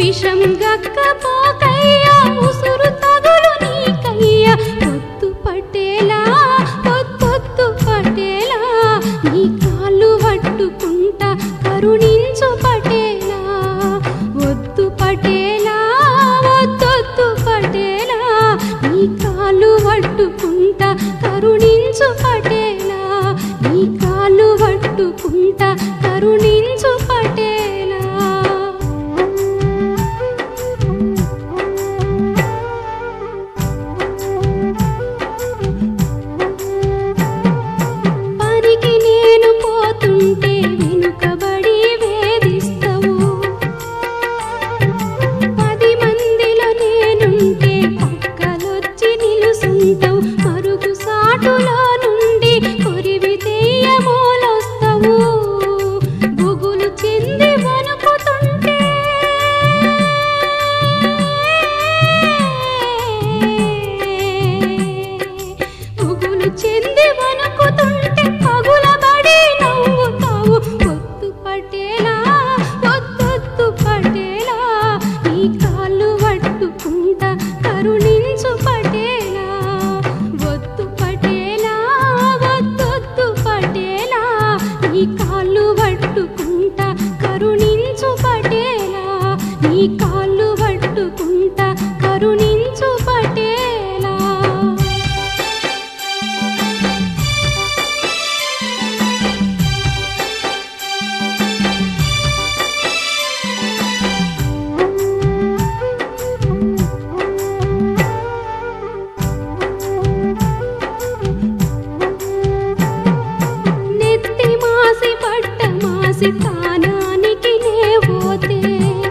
విషం గక్కపోకయ్యా ఉసురు తగులు నీకయ్యా పొత్తు పటేలా పొత్తొత్తు పటేలా నీ కాళ్ళు పట్టుకుంటా కరుణించు పటేలా వద్దు పటేలా వద్దొద్దు పటేలా నీ కాళ్ళు పట్టుకుంటా కరుణించు పటేలా నీ కాళ్ళు పట్టుకుంటా కరుణించు పటేలా పనికి నేను పోతుంటే వెనుకబడి వేధిస్తావు పది మందిలో నేనుంటే పక్కలొచ్చి నిలుసుంటావు మరుగు సాటులో నుండి కొరివి తెయ్యమోలొస్తావు బుగులు చెంది వణుకుతుంటే పువ్వులు చెంది వణుకుతుంటే పగులబడి నవ్వుతావు పొత్తు పటేలా పొత్తొత్తు పటేలా నీ కాళ్ళు పట్టుకుంటా కరుణించు పటేలా వద్దు పటేలా వద్దొద్దు పటేలా నీ కాళ్ళు పట్టుకుంటా కరుణించు పటేలా నీ కాళ్ళు పట్టుకుంటా కరుణించు పటేలా నెత్తి మాసి పట్ట మాసి తానానికి నే పోతే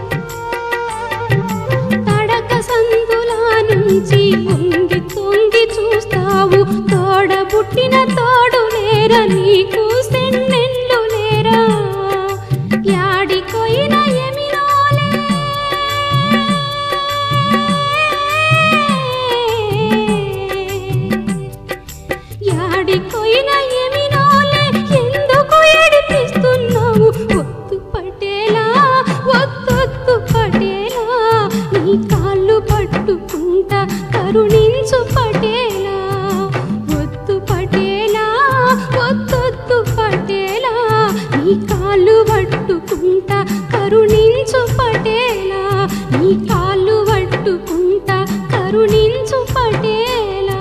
తడక సందులా నుంచి వంగి తొంగి చూస్తావు తోడ పుట్టిన తోడు లేరా నీకు సెన్నెళ్ళు లేరా యాడికోయిన ఎమినోలే యాడికోయిన ఎమినోలే ఎందుకు ఏడిపిస్తున్నావు వద్దు పటేలా వద్దొద్దు పటేలా నీ కాళ్ళు పట్టుకుంటా కరుణించు పటేలా వద్దు పటేలా వద్దొద్దు పటేలా నీ కాళ్ళు పట్టుకుంటా కరుణించు పటేలా నీ కాళ్ళు పట్టుకుంటా కరుణించు పటేలా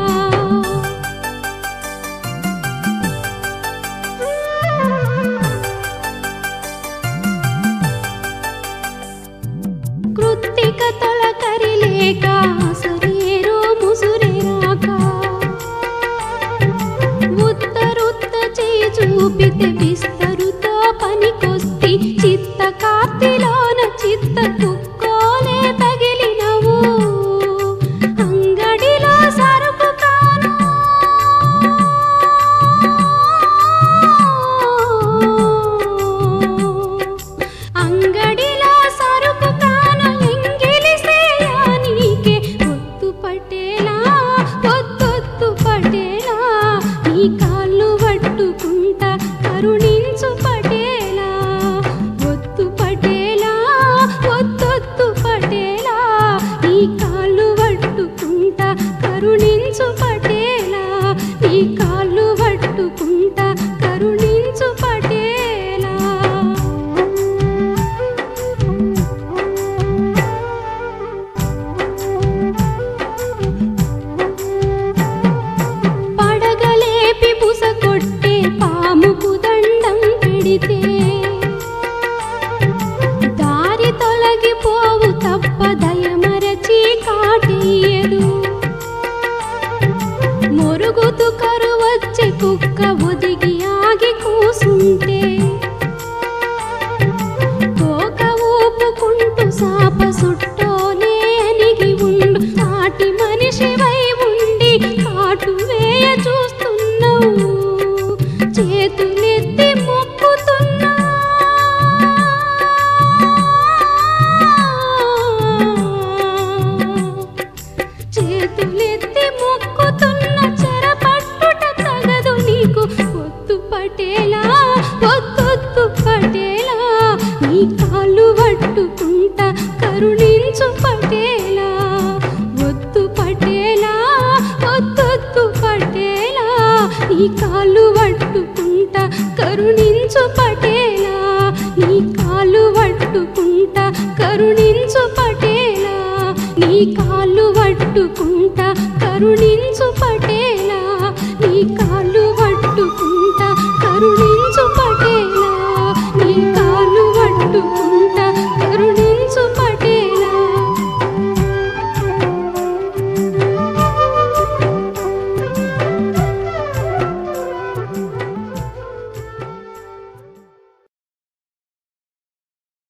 కృత్తిక తొలకరి లేక సరేరో ముసురే రాక ఉత్తరుత్త చేయి చూపితే విస్తరుతో పనికొస్తి చిత్త కార్తిలోన చిత్త కుక్కోలే తగిలినవు అంగడిలో సరుకు కాను అంగడిలో సరుకు కాను ఎంగిలిసేయా నీకే ఒత్తు పటేలా ఒత్తొత్తు పటేలా నీ కాళ్ళు పట్టుకుంటా కరుణించు పటేలా ఒత్తు పటేలా ఒత్తొత్తు పటేలా నీ కాళ్ళు పట్టుకుంటా కరుణించు పటేలా నీ కాళ్ళు పట్టుకుంటా కరుణించు పటేలా పడగలేపి పుస కొట్టే పాముకు దండం పెడితే దారి తొలగిపోవు తప్ప దయమరచి కాటేయదు మొరుగుతు కరువచ్చే కుక్క ఒదిగి ఆగి కూసుంటే తోక ఊపుకుంటూ సాప సుట్టోనే అనిగి ఉండు సాటి మనిషివై ఉండి కాటు వేయ చూస్తున్నావు చేతులెత్తి మొక్కుతున్నా చేతులెత్తి మొక్కుతున్న చెరపట్టుట తగదు నీకు పొత్తు పటేలా పొత్తొత్తు పటేలా నీ కాళ్ళు పట్టుకుంటా కరుణించు పటేలా వద్దు పటేలా వద్దొద్దు పటేలా నీ కాళ్ళు పట్టుకుంటా కరుణించు పటేలా నీ కాళ్ళు పట్టుకుంటా కరుణించు పటేలా నీ కాళ్ళు పట్టుకుంటా కరుణించు పటేలా నీ కాళ్ళు పట్టుకుంటా కరుణి